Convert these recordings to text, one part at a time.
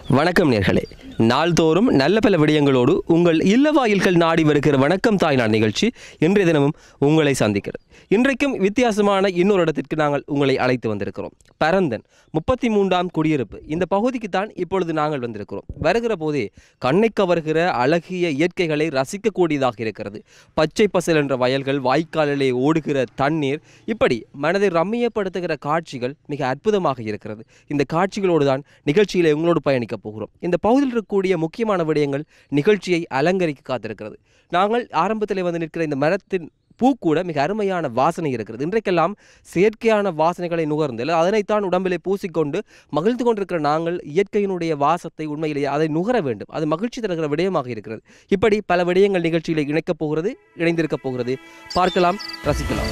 வணக்கம் நேர்களே நாள்தோறும் நல்ல பல விடயங்களோடு உங்கள் இல்லவாயில்கள் நாடி வருகிற வணக்கம் தாய்நாள் நிகழ்ச்சி இன்றைய தினமும் உங்களை சந்திக்கிறது இன்றைக்கும் வித்தியாசமான இன்னொரு இடத்திற்கு நாங்கள் உங்களை அழைத்து வந்திருக்கிறோம் பரந்தன் முப்பத்தி மூன்றாம் குடியிருப்பு இந்த பகுதிக்கு தான் இப்பொழுது நாங்கள் வந்திருக்கிறோம் வருகிற போதே கண்ணை கவர்கிற அழகிய இயற்கைகளை ரசிக்கக்கூடியதாக இருக்கிறது பச்சை பசல் என்ற வயல்கள் வாய்க்காலிலே ஓடுகிற தண்ணீர் இப்படி மனதை ரம்மியப்படுத்துகிற காட்சிகள் மிக அற்புதமாக இருக்கிறது இந்த காட்சிகளோடு தான் நிகழ்ச்சியிலே உங்களோடு பயணிக்கப் போகிறோம் இந்த பகுதியில் இருக்கக்கூடிய முக்கியமான விடயங்கள் நிகழ்ச்சியை அலங்கரிக்க காத்திருக்கிறது நாங்கள் ஆரம்பத்திலே வந்து நிற்கிற இந்த மரத்தின் பூ கூட மிக அருமையான வாசனை இருக்கிறது இன்றைக்கெல்லாம் செயற்கையான வாசனைகளை நுகர்ந்து இல்லை அதனைத்தான் உடம்பிலே பூசிக்கொண்டு மகிழ்ந்து கொண்டிருக்கிற நாங்கள் இயற்கையினுடைய வாசத்தை உண்மையிலேயே அதை நுகர வேண்டும் அது மகிழ்ச்சி தருகிற விடயமாக இருக்கிறது இப்படி பல விடயங்கள் நிகழ்ச்சியிலே இணைக்கப் போகிறது இணைந்திருக்கப் போகிறது பார்க்கலாம் ரசிக்கலாம்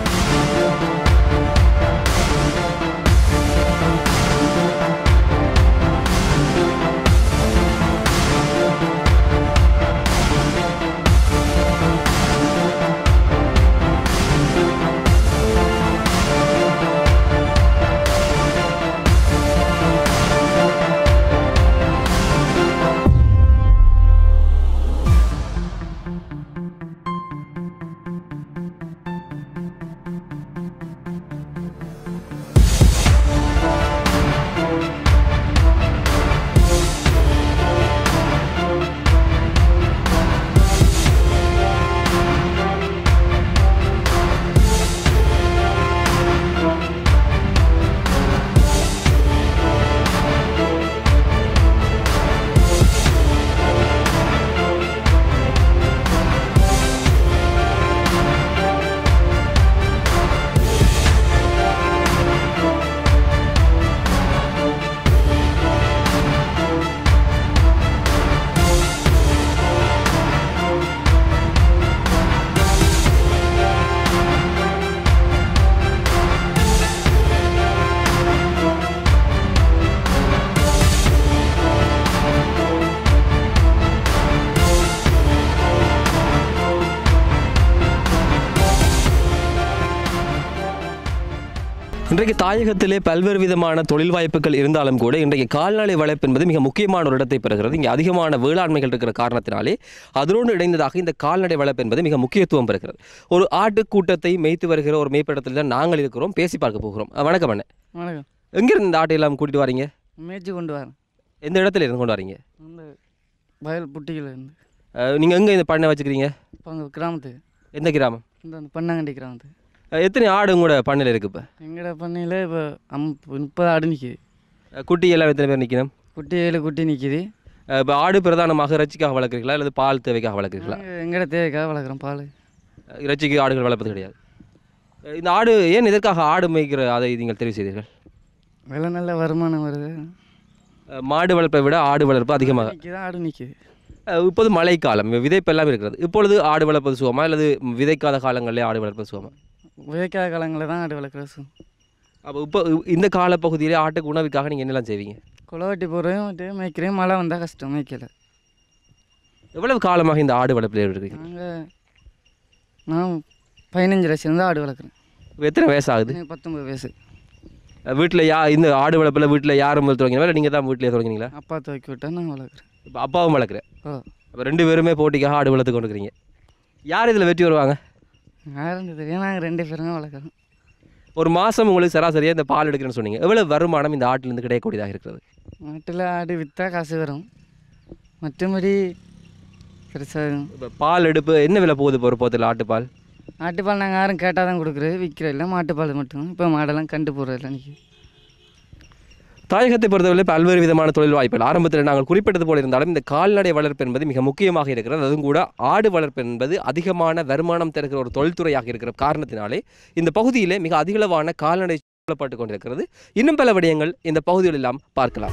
இன்றைக்கு தாயகத்திலே பல்வேறு விதமான தொழில் வாய்ப்புகள் இருந்தாலும் கூட இன்றைக்கு கால்நடை வளர்ப்பு என்பது மிக முக்கியமான ஒரு இடத்தை பெறுகிறது இங்கே அதிகமான வேளாண்மைகள் இருக்கிற காரணத்தினாலே அதனோடு இணைந்ததாக இந்த கால்நடை வளர்ப்பு என்பது மிக முக்கியத்துவம் பெறுகிறது ஒரு ஆட்டு கூட்டத்தை மேய்த்து வருகிற ஒரு மேய்ப்பிடத்தில் தான் நாங்கள் இருக்கிறோம் பேசி பார்க்க போகிறோம் அஹ் வணக்கம் அண்ணே வணக்கம் எங்கிருந்து இந்த ஆட்டை எல்லாம் கூட்டிட்டு வரீங்க மேய்ச்சி கொண்டு வரேன் எந்த இடத்துல இருந்து கொண்டு வரீங்க இந்த வயல் புட்டிகள் இருந்து அஹ் நீங்க எங்கே இந்த பண்ணை வச்சுக்கிறீங்க இப்போ அங்கே கிராமத்துக்கு எந்த கிராமம் இந்த அந்த பண்ணாங்கண்டி கிராமத்துக்கு அஹ் எத்தனை ஆடு உங்களோட பண்ணையில் இருக்கு இப்போ எங்கட பண்ணையில் இப்போ அம் முப்பது ஆடு நிற்கிது அஹ் குட்டி எல்லாம் எத்தனை பேர் நிற்கணும் குட்டி ஏழு குட்டி நிற்கிது இப்போ ஆடு பிரதானமாக இறைச்சிக்காக வளர்க்குறீங்களா அல்லது பால் தேவைக்காக வளர்க்குறீங்களா எங்கட தேவைக்காக வளர்க்குறோம் பால் இறைச்சிக்கு ஆடுகள் வளர்ப்பது கிடையாது அஹ் இந்த ஆடு ஏன் இதற்காக ஆடு மேய்க்கிற அதை நீங்கள் தெரிவு செய்தீர்கள் விலை நல்ல வருமானம் வருது அஹ் மாடு வளர்ப்பை விட ஆடு வளர்ப்பு அதிகமாக நிற்கிது ஆடு நிற்கிது அஹ் இப்போது மழைக்காலம் விதைப்பு எல்லாம் இருக்கிறது இப்பொழுது ஆடு வளர்ப்பது சுகமா அல்லது விதைக்காத காலங்களிலே ஆடு வளர்ப்பது சுகமா விதைக்காத காலங்களில் தான் ஆடு வளர்க்குறது அப்போ இப்போ இந்த காலப்பகுதியிலே ஆட்டுக்கு உணவுக்காக நீங்கள் என்னெல்லாம் செய்வீங்க குளவட்டி போடுறதையும் வந்துட்டு மேய்க்கிறேன் மழை வந்தால் கஷ்டம் மேய்க்கல எவ்வளவு காலமாக இந்த ஆடு வளர்ப்பில் இருக்கீங்க நாங்கள் நான் பதினஞ்சு லட்சம் தான் ஆடு வளர்க்குறேன் இப்போ எத்தனை வயசு ஆகுது எனக்கு பத்தொம்பது வயசு வீட்டில் யா இந்த ஆடு வளர்ப்பில் வீட்டில் யாரும் முதல் தொடங்கினா இல்லை நீங்கள் தான் வீட்டிலே தொடங்கினீங்களா அப்பா துவக்கி விட்டா நான் வளர்க்குறேன் இப்போ அப்பாவும் வளர்க்குறேன் ஓ அப்போ ரெண்டு பேருமே போட்டிக்காக ஆடு வளர்த்து கொண்டு இருக்கிறீங்க யார் இதில் வெற்றி வருவாங்க யாரும் தெரியும் நாங்கள் ரெண்டு பேருமே வளர்க்குறோம் ஒரு மாதம் உங்களுக்கு சராசரியாக இந்த பால் எடுக்கிறேன்னு சொன்னீங்க எவ்வளோ வருமானம் இந்த ஆட்டிலேருந்து கிடைக்கக்கூடியதாக இருக்கிறது நாட்டில் ஆடு விற்றா காசு வரும் மற்றபடி பெருசாக இப்போ பால் எடுப்பு என்ன விலை போகுது இப்போ ஒரு போத்தில் ஆட்டுப்பால் ஆட்டுப்பால் நாங்கள் யாரும் கேட்டால் தான் கொடுக்குறது விற்கிற இல்லை மாட்டுப்பால் மட்டும் இப்போ மாடெல்லாம் கண்டு போடுறதில்ல நிற்கி தாயகத்தை பொறுத்தவரை பல்வேறு விதமான தொழில் வாய்ப்புகள் ஆரம்பத்தில் நாங்கள் குறிப்பிட்டது போல இருந்தாலும் இந்த கால்நடை வளர்ப்பு என்பது மிக முக்கியமாக இருக்கிறது அதுவும் கூட ஆடு வளர்ப்பு என்பது அதிகமான வருமானம் தருகிற ஒரு தொழில்துறையாக இருக்கிற காரணத்தினாலே இந்த பகுதியிலே மிக அதிகளவான கால்நடை சொல்லப்பட்டு கொண்டிருக்கிறது இன்னும் பல விடயங்கள் இந்த பகுதியில் எல்லாம் பார்க்கலாம்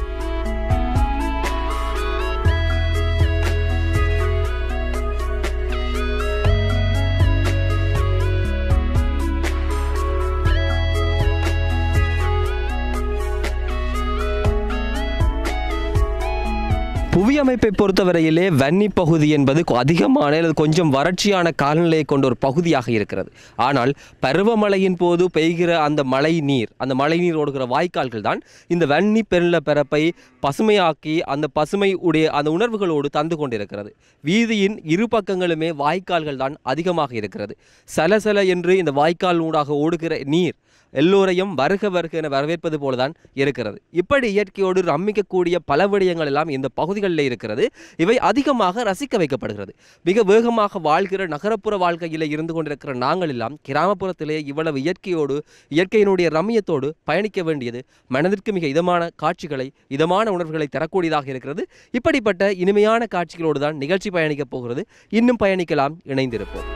புவி குடியமைப்பை பொறுத்தவரையிலே வன்னி பகுதி என்பது கொ- அதிகமான அல்லது கொஞ்சம் வறட்சியான காலநிலையை கொண்ட ஒரு பகுதியாக இருக்கிறது ஆனால் பருவமழையின் போது பெய்கிற அந்த மழை நீர் அந்த மழை நீர் ஓடுகிற வாய்க்கால்கள் தான் இந்த வன்னி பெருநில பரப்பை பசுமையாக்கி அந்த பசுமை உடைய அந்த உணர்வுகளோடு தந்து கொண்டிருக்கிறது வீதியின் இரு பக்கங்களுமே வாய்க்கால்கள் தான் அதிகமாக இருக்கிறது சலசல என்று இந்த வாய்க்கால் ஊடாக ஓடுகிற நீர் எல்லோரையும் வருக வருக என வரவேற்பது போலதான் இருக்கிறது இப்படி இயற்கையோடு ரமிக்கக்கூடிய பல விடயங்கள் எல்லாம் இந்த பகுதிகளில் இருக்கிறது இவை அதிகமாக ரசிக்க வைக்கப்படுகிறது மிக வேகமாக வாழ்கிற நகரப்புற வாழ்க்கையில் இருந்து கொண்டிருக்கிற நாங்கள் எல்லாம் கிராமப்புறத்திலே இவ்வளவு இயற்கையோடு இயற்கையினுடைய ரம்மியத்தோடு பயணிக்க வேண்டியது மனதிற்கு மிக இதமான காட்சிகளை இதமான உணர்வுகளை தரக்கூடியதாக இருக்கிறது இப்படிப்பட்ட இனிமையான காட்சிகளோடு தான் நிகழ்ச்சி பயணிக்கப் போகிறது இன்னும் பயணிக்கலாம் இணைந்திருப்போம்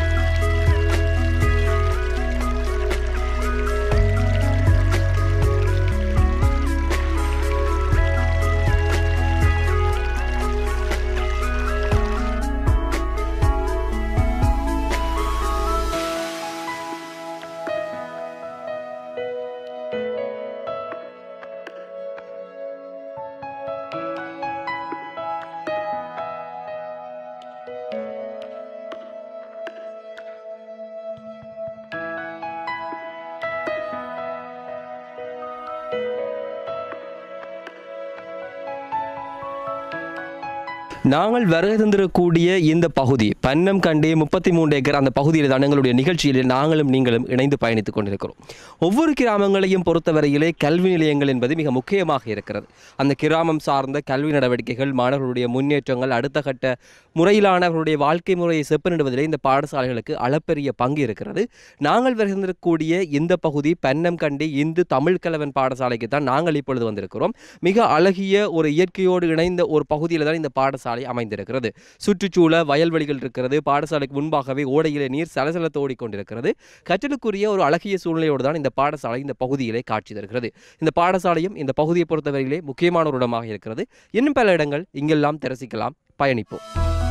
நாங்கள் வருகை தந்திருக்கக்கூடிய இந்த பகுதி பன்னம் கண்டி முப்பத்தி மூன்று ஏக்கர் அந்த பகுதியில் தான் எங்களுடைய நிகழ்ச்சியில் நாங்களும் நீங்களும் இணைந்து பயணித்துக் கொண்டிருக்கிறோம் ஒவ்வொரு கிராமங்களையும் பொறுத்தவரையிலே கல்வி நிலையங்கள் என்பது மிக முக்கியமாக இருக்கிறது அந்த கிராமம் சார்ந்த கல்வி நடவடிக்கைகள் மாணவர்களுடைய முன்னேற்றங்கள் அடுத்த கட்ட முறையிலான அவர்களுடைய வாழ்க்கை முறையை செப்பனிடுவதிலே இந்த பாடசாலைகளுக்கு அளப்பெரிய பங்கு இருக்கிறது நாங்கள் வருகை தந்திருக்கக்கூடிய இந்த பகுதி பன்னம் கண்டி இந்து தமிழ் கலவன் பாடசாலைக்கு தான் நாங்கள் இப்பொழுது வந்திருக்கிறோம் மிக அழகிய ஒரு இயற்கையோடு இணைந்த ஒரு பகுதியில் தான் இந்த பாடசாலை அமைந்திருக்கிறது சுற்றுச்சூழல் வயல்வெளிகள் இருக்கிறது பாடசாலைக்கு முன்பாகவே ஓடையிலே நீர் சலசலத்து ஓடிக்கொண்டிருக்கிறது கற்றலுக்குரிய ஒரு அழகிய சூழ்நிலையோடு தான் இந்த பாடசாலை இந்த பகுதியிலே காட்சி தருகிறது இந்த பாடசாலையும் இந்த பகுதியை பொறுத்தவரையிலே முக்கியமான ஒரு இடமாக இருக்கிறது இன்னும் பல இடங்கள் இங்கெல்லாம் தரிசிக்கலாம் பயணிப்போம்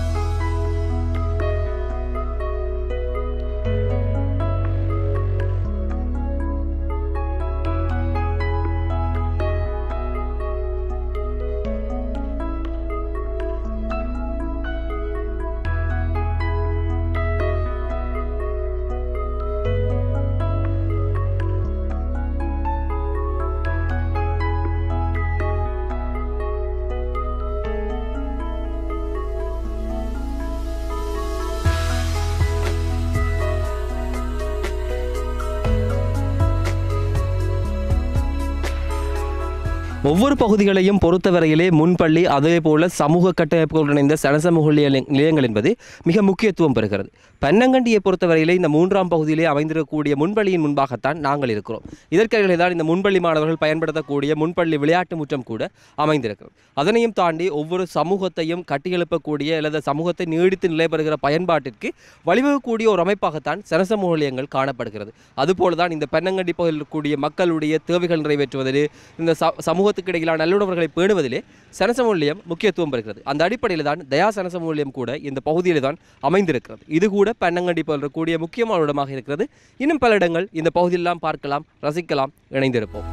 ஒவ்வொரு பகுதிகளையும் பொறுத்தவரையிலே முன்பள்ளி அதே போல சமூக கட்டமைப்புகளுடன் இணைந்த சனசமூக நிலைய- நிலையங்கள் என்பது மிக முக்கியத்துவம் பெறுகிறது பன்னங்கண்டியை பொறுத்தவரையிலே இந்த மூன்றாம் பகுதியிலே அமைந்திருக்கக்கூடிய முன்பள்ளியின் முன்பாகத்தான் நாங்கள் இருக்கிறோம் இதற்கிடையிலே தான் இந்த முன்பள்ளி மாணவர்கள் பயன்படுத்தக்கூடிய முன்பள்ளி விளையாட்டு முற்றம் கூட அமைந்திருக்கிறது அதனையும் தாண்டி ஒவ்வொரு சமூகத்தையும் கட்டியெழுப்பக்கூடிய அல்லது சமூகத்தை நீடித்து நிலை பெறுகிற பயன்பாட்டிற்கு வழிவகுக்கக்கூடிய ஒரு அமைப்பாகத்தான் சனசமூக நிலையங்கள் காணப்படுகிறது அதுபோல தான் இந்த பெண்ணங்கண்டி பகுதியில் இருக்கக்கூடிய மக்களுடைய தேவைகள் நிறைவேற்றுவதில் இந்த ச சமூகத்துக்கு இடையிலான நல்லுறவுகளை பேணுவதிலே சனசமூலியம் முக்கியத்துவம் பெறுகிறது அந்த அடிப்படையில் தான் தயா சனசமூலியம் கூட இந்த பகுதியில் தான் அமைந்திருக்கிறது இது கூட பெண்ணங்கண்டி போல் இருக்கக்கூடிய முக்கியமான இடமாக இருக்கிறது இன்னும் பல இடங்கள் இந்த பகுதியெல்லாம் பார்க்கலாம் ரசிக்கலாம் இணைந்திருப்போம்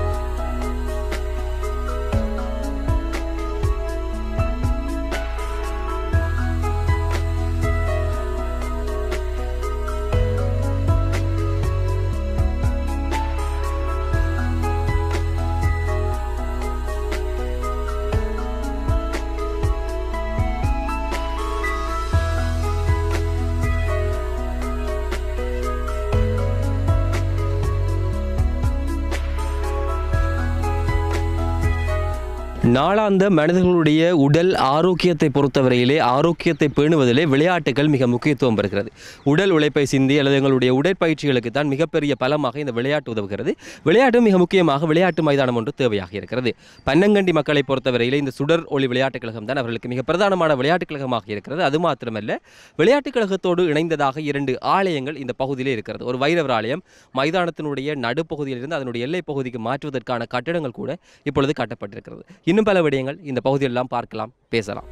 நாளாந்த மனிதர்களுடைய உடல் ஆரோக்கியத்தை பொறுத்தவரையிலே ஆரோக்கியத்தை பேணுவதிலே விளையாட்டுகள் மிக முக்கியத்துவம் பெறுகிறது உடல் உழைப்பை சிந்தி அல்லது எங்களுடைய உடற்பயிற்சிகளுக்கு தான் மிகப்பெரிய பலமாக இந்த விளையாட்டு உதவுகிறது விளையாட்டு மிக முக்கியமாக விளையாட்டு மைதானம் ஒன்று தேவையாக இருக்கிறது பன்னங்கண்டி மக்களை பொறுத்தவரையிலே இந்த சுடர் ஒளி விளையாட்டுக் கழகம் தான் அவர்களுக்கு மிக பிரதானமான விளையாட்டுக் கழகமாக இருக்கிறது அது மாத்திரமல்ல விளையாட்டுக் கழகத்தோடு இணைந்ததாக இரண்டு ஆலயங்கள் இந்த பகுதியிலே இருக்கிறது ஒரு வைரவர் ஆலயம் மைதானத்தினுடைய நடுப்பகுதியிலிருந்து அதனுடைய எல்லைப் பகுதிக்கு மாற்றுவதற்கான கட்டிடங்கள் கூட இப்பொழுது கட்டப்பட்டிருக்கிறது இன்னும் பல விடயங்கள் இந்த பகுதியெல்லாம் பார்க்கலாம் பேசலாம்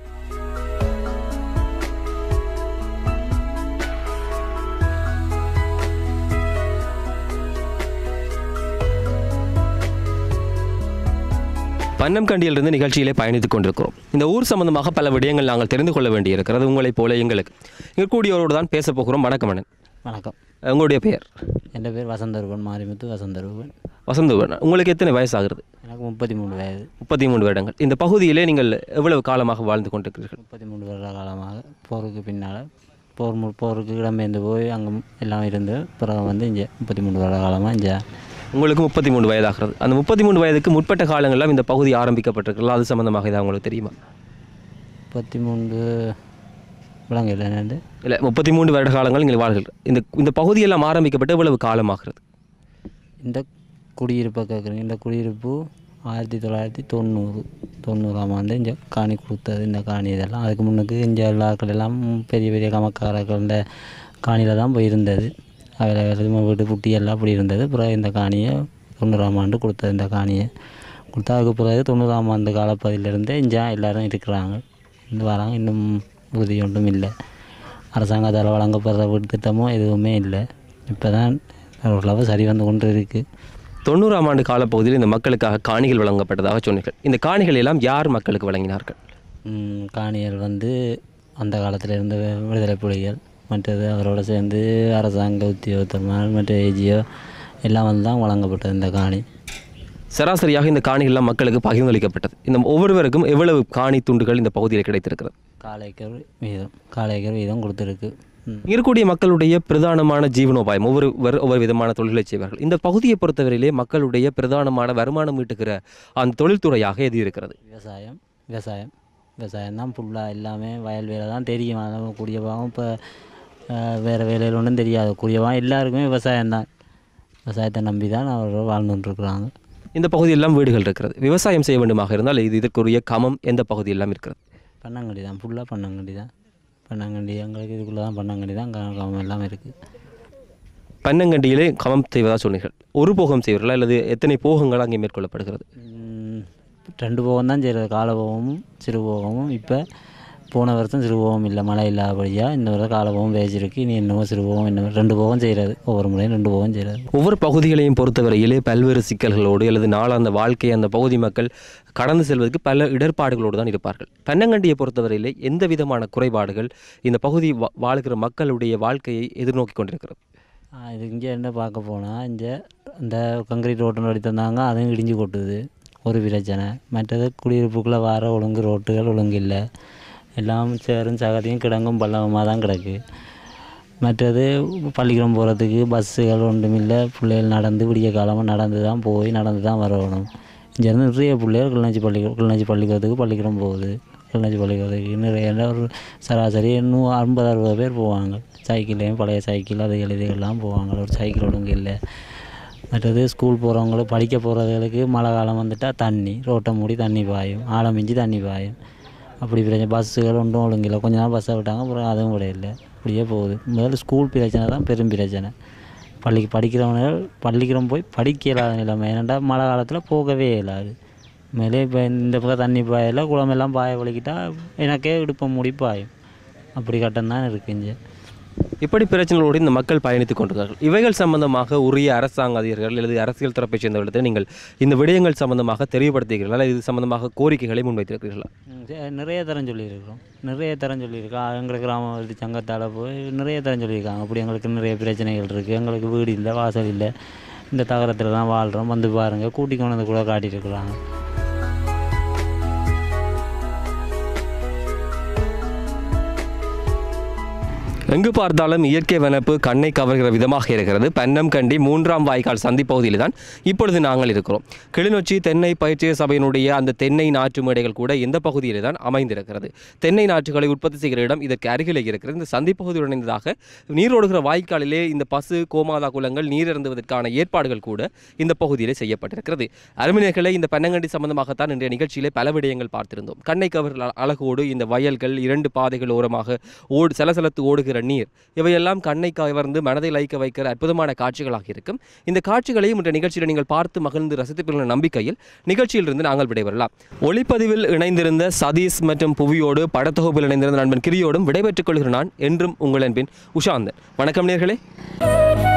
பன்னம்கண்டியிலிருந்து நிகழ்ச்சியிலே பயணித்துக் கொண்டிருக்கிறோம் இந்த ஊர் சம்பந்தமாக பல விடயங்கள் நாங்கள் தெரிந்து கொள்ள வேண்டியிருக்கிறது உங்களைப் போல எங்களுக்கு இங்கே கூடியவரோடு தான் பேச போகிறோம் வணக்கம் அண்ணன் வணக்கம் உங்களுடைய பெயர் என் பேர் வசந்தரூபன் மாரிமுத்து வசந்தரூபன் வசந்தவன் உங்களுக்கு எத்தனை வயசாகிறது எனக்கு முப்பத்தி மூணு வயது முப்பத்தி மூன்று வருடங்கள் இந்த பகுதியிலே நீங்கள் எவ்வளவு காலமாக வாழ்ந்து கொண்டிருக்கிறீர்கள் முப்பத்தி மூணு வருட காலமாக போருக்கு பின்னால் போர் மு போருக்கு இடம்பெயர்ந்து போய் அங்கே எல்லாம் இருந்து பிறகு வந்து இங்கே முப்பத்தி மூணு வருட காலமாக இங்கே உங்களுக்கு முப்பத்தி மூன்று வயதாகிறது அந்த முப்பத்தி மூன்று வயதுக்கு முற்பட்ட காலங்களில் இந்த பகுதி ஆரம்பிக்கப்பட்டிருக்கலாம் அது சம்பந்தமாக இதாக உங்களுக்கு தெரியுமா முப்பத்தி மூன்று விலங்கு என்னண்டு இல்லை முப்பத்தி மூன்று வருட காலங்கள் நீங்கள் வாழ்கிறீர்கள் இந்த இந்த பகுதியெல்லாம் ஆரம்பிக்கப்பட்டு எவ்வளவு காலமாகிறது இந்த குடியிருப்பை கேட்குறீங்க இந்த குடியிருப்பு ஆயிரத்தி தொள்ளாயிரத்தி தொண்ணூறு தொண்ணூறாம் ஆண்டு இங்கே காணி கொடுத்தது இந்த காணி இதெல்லாம் அதுக்கு முன்னுக்கு இங்கே எல்லாக்கள் எல்லாம் பெரிய பெரிய கமக்காரர்கள் இந்த காணியில் தான் போய் இருந்தது அதில் வீட்டு புட்டி எல்லாம் அப்படி இருந்தது பிறகு இந்த காணியை தொண்ணூறாம் ஆண்டு கொடுத்தது இந்த காணியை கொடுத்தா அதுக்கு பிறகு தொண்ணூறாம் ஆண்டு காலப்பகுதியிலேருந்தே இங்கே எல்லோரும் இருக்கிறாங்க இந்த வராங்க இன்னும் உறுதி ஒன்றும் இல்லை அரசாங்கத்தால் வழங்கப்படுற வீட்டு திட்டமும் எதுவுமே இல்லை இப்போ தான் ஓரளவு சரி வந்து கொண்டு இருக்குது தொண்ணூறாம் ஆண்டு காலப்பகுதியில் இந்த மக்களுக்காக காணிகள் வழங்கப்பட்டதாக சொன்னீர்கள் இந்த காணிகள் எல்லாம் யார் மக்களுக்கு வழங்கினார்கள் ம், காணிகள் வந்து அந்த காலத்தில் இருந்த வி- விடுதலை புலிகள் மற்றது அவரோட சேர்ந்து அரசாங்க உத்தியோகத்தர்கள் மற்ற ஏஜியோ எல்லாம் வந்து தான் வழங்கப்பட்டது இந்த காணி சராசரியாக இந்த காணிகள்லாம் மக்களுக்கு பகிர்ந்தளிக்கப்பட்டது இந்த ஒவ்வொருவருக்கும் எவ்வளவு காணி துண்டுகள் இந்த பகுதியில் கிடைத்திருக்கிறது காலைக்கர் வீதம் காலைக்கர் வீதம் கொடுத்துருக்கு ம். இருக்கக்கூடிய மக்களுடைய பிரதானமான ஜீவனோபாயம் ஒவ்வொரு வர்- ஒவ்வொரு விதமான தொழில்களை செய்வார்கள் இந்த பகுதியை பொறுத்தவரையிலே மக்களுடைய பிரதானமான வருமானம் ஈட்டுகிற அந்த தொழில்துறையாக எது இருக்கிறது விவசாயம் விவசாயம் விவசாயம் தான் ஃபுல்லாக எல்லாமே வயல் வேலை தான் தெரியும் அதனால் கூடியவாகவும் இப்போ வேறு வேலையில் ஒன்றும் தெரியாது கூடியவாகவும் எல்லாருக்குமே விவசாயம் தான் விவசாயத்தை நம்பி தான் அவர்கள் வாழ்ந்துட்டுருக்குறாங்க இந்த பகுதியெல்லாம் வீடுகள் இருக்கிறது விவசாயம் செய்ய வேண்டுமாக இருந்தால் இது இதற்குரிய கமம் எந்த பகுதியெல்லாம் இருக்கிறது பண்ணாங்கண்டி தான் ஃபுல்லாக பண்ணாங்கண்டி தான் பண்ணாங்கண்டி எங்களுக்கு இதுக்குள்ளே தான் பண்ணாங்கண்டி தான் க- கவனம் எல்லாமே இருக்குது பன்னங்கண்டியிலே கமம் செய்வதாக சொன்னீர்கள் ஒரு போகம் செய்வீர்களா அல்லது எத்தனை போகங்கள் அங்கே மேற்கொள்ளப்படுகிறது ரெண்டு போகம் தான் செய்கிறது கால போகமும் சிறு போகமும் இப்போ போன வருஷம் சிறு போகம் இல்லை மழை இல்லாதபடியாக இந்த வருஷம் கால போகம் வேச்சிருக்கு இனி என்னவோ சிறு போகம் என்ன ரெண்டு போகம் செய்கிறது ஒவ்வொரு முறையும் ரெண்டு போகம் செய்கிறது ஒவ்வொரு பகுதிகளையும் பொறுத்தவரையிலே பல்வேறு சிக்கல்களோடு அல்லது நாளாந்த வாழ்க்கை அந்த பகுதி மக்கள் கடந்து செல்வதற்கு பல இடர்பாடுகளோடு தான் இருப்பார்கள் பன்னங்கண்டியை பொறுத்தவரையிலே எந்த விதமான குறைபாடுகள் இந்த பகுதி வா- வாழ்கிற மக்களுடைய வாழ்க்கையை எதிர்நோக்கி கொண்டிருக்கிறது ஆ, இது இங்கே என்ன பார்க்க போனால் இங்கே இந்த கங்கிரீட் ரோட்டு அடி தந்தாங்க அதுவும் இடிஞ்சு கொட்டுது ஒரு பிரச்சனை மற்றது குடியிருப்புக்குள்ளே வர ஒழுங்கு ரோட்டுகள் ஒழுங்கு இல்லை எல்லாம் சேரும் சகதியும் கிடங்கும் பள்ளமாக தான் கிடக்கு மற்றது பள்ளிக்கூடம் போகிறதுக்கு பஸ்ஸுகள் ஒன்றும் இல்லை பிள்ளைகள் நடந்து விடிய காலமாக நடந்து தான் போய் நடந்து தான் வரணும் இங்கேருந்து நிறைய பிள்ளைகள் கிளிநொச்சி பள்ளிக்கூடம் கிளிநொச்சி பள்ளிக்கூடத்துக்கு பள்ளிக்கூடம் போகுது கிளிநொச்சி பள்ளிக்கூடத்துக்கு நிறைய எல்லாம் ஒரு சராசரி இன்னும் ஐம்பது அறுபது பேர் போவாங்க சைக்கிள்லேயும் பழைய சைக்கிள் அது இதுகள்லாம் போவாங்க ஒரு சைக்கிள் ஒழுங்கு இல்லை மற்றது ஸ்கூல் போகிறவங்களும் படிக்க போகிறவங்களுக்கு மழை காலம் வந்துட்டால் தண்ணி ரோட்டை மூடி தண்ணி பாயும் ஆழம் மிஞ்சி தண்ணி பாயும் அப்படி பிரச்சனை பஸ்ஸுகள் ஒன்றும் ஒழுங்கு இல்லை கொஞ்ச நாள் பஸ்ஸை விட்டாங்க அப்புறம் அதுவும் கூட இல்லை இப்படியே போகுது முதல்ல ஸ்கூல் பிரச்சனை தான் பெரும் பிரச்சனை பள்ளிக்கு படிக்கிறவங்க பள்ளிக்கூடம் போய் படிக்க இயலாத நிலைமை ஏன்னாண்டா மழை காலத்தில் போகவே இயலாது மேலே இப்போ இந்த பக்கம் தண்ணி பாயல குளமெல்லாம் பாய வலிக்கிட்டா எனக்கே இடுப்பை மூடி பாயும் அப்படி கட்டம் தான் இருக்குது இங்கே இப்படி பிரச்சனைகளோடு இந்த மக்கள் பயணித்துக் கொண்டிருக்கிறார்கள் இவைகள் சம்பந்தமாக உரிய அரசாங்க அதிகாரிகள் அல்லது அரசியல் தரப்பைச் சேர்ந்தவர்களிடத்தில் நீங்கள் இந்த விடயங்கள் சம்பந்தமாக தெளிவுபடுத்துகிறீர்களா அல்லது இது சம்பந்தமாக கோரிக்கைகளை முன்வைத்திருக்கிறீர்களா ம், சரி, நிறைய தரம் சொல்லியிருக்கிறோம் நிறைய தரம் சொல்லியிருக்கோம் எங்கள் கிராம வளர்ச்சி சங்கத்தால் போய் நிறைய தரம் சொல்லியிருக்காங்க அப்படி எங்களுக்கு நிறைய பிரச்சனைகள் இருக்குது எங்களுக்கு வீடு இல்லை வாசல் இல்லை இந்த தகரத்தில் தான் வாழ்கிறோம் வந்து பாருங்கள் கூட்டி கொண்டு வந்து கூட காட்டியிருக்கிறாங்க எங்கு பார்த்தாலும் இயற்கை வனப்பு கண்ணை கவர்கிற விதமாக இருக்கிறது பன்னம் கண்டி மூன்றாம் வாய்க்கால் சந்திப்பகுதியில் தான் இப்பொழுது நாங்கள் இருக்கிறோம் கிளிநொச்சி தென்னை பயிற்சி சபையினுடைய அந்த தென்னை நாற்று மேடைகள் கூட இந்த பகுதியிலே தான் அமைந்திருக்கிறது தென்னை நாற்றுகளை உற்பத்தி செய்கிற இடம் இதற்கு அருகிலே இருக்கிறது இந்த சந்திப்பகுதியுடன் இணைந்ததாக நீரோடுகிற வாய்க்காலிலே இந்த பசு கோமாதா குளங்கள் நீர் இறந்துவதற்கான ஏற்பாடுகள் கூட இந்த பகுதியிலே செய்யப்பட்டிருக்கிறது அருமையர்களை இந்த பன்னங்கண்டி சம்பந்தமாகத்தான் இன்றைய நிகழ்ச்சியிலே பல விடயங்கள் பார்த்திருந்தோம் கண்ணை கவர் அழகோடு இந்த வயல்கள் இரண்டு பாதைகள் ஓரமாக ஓடு சலசலத்து ஓடுகிற நீர் இவையெல்லாம் கண்ணை கவர்ந்து மனதை லைக்க வைக்கிற அற்புதமான காட்சிகளாக இருக்கும் இந்த காட்சிகளையும் இந்த நிகழ்ச்சியில் நீங்கள் பார்த்து மகிழ்ந்து ரசித்திருக்கிற நம்பிக்கையில் நிகழ்ச்சியிலிருந்து நாங்கள் விடைபெறலாம் ஒளிப்பதிவில் இணைந்திருந்த சதீஷ் மற்றும் புவியோடு படத்தொகுப்பில் இணைந்திருந்த நண்பன் கிரியோடும் விடைபெற்றுக் கொள்கிற நான் என்றும் உங்கள் அன்பின் உஷாந்தன் வணக்கம் நேர்களே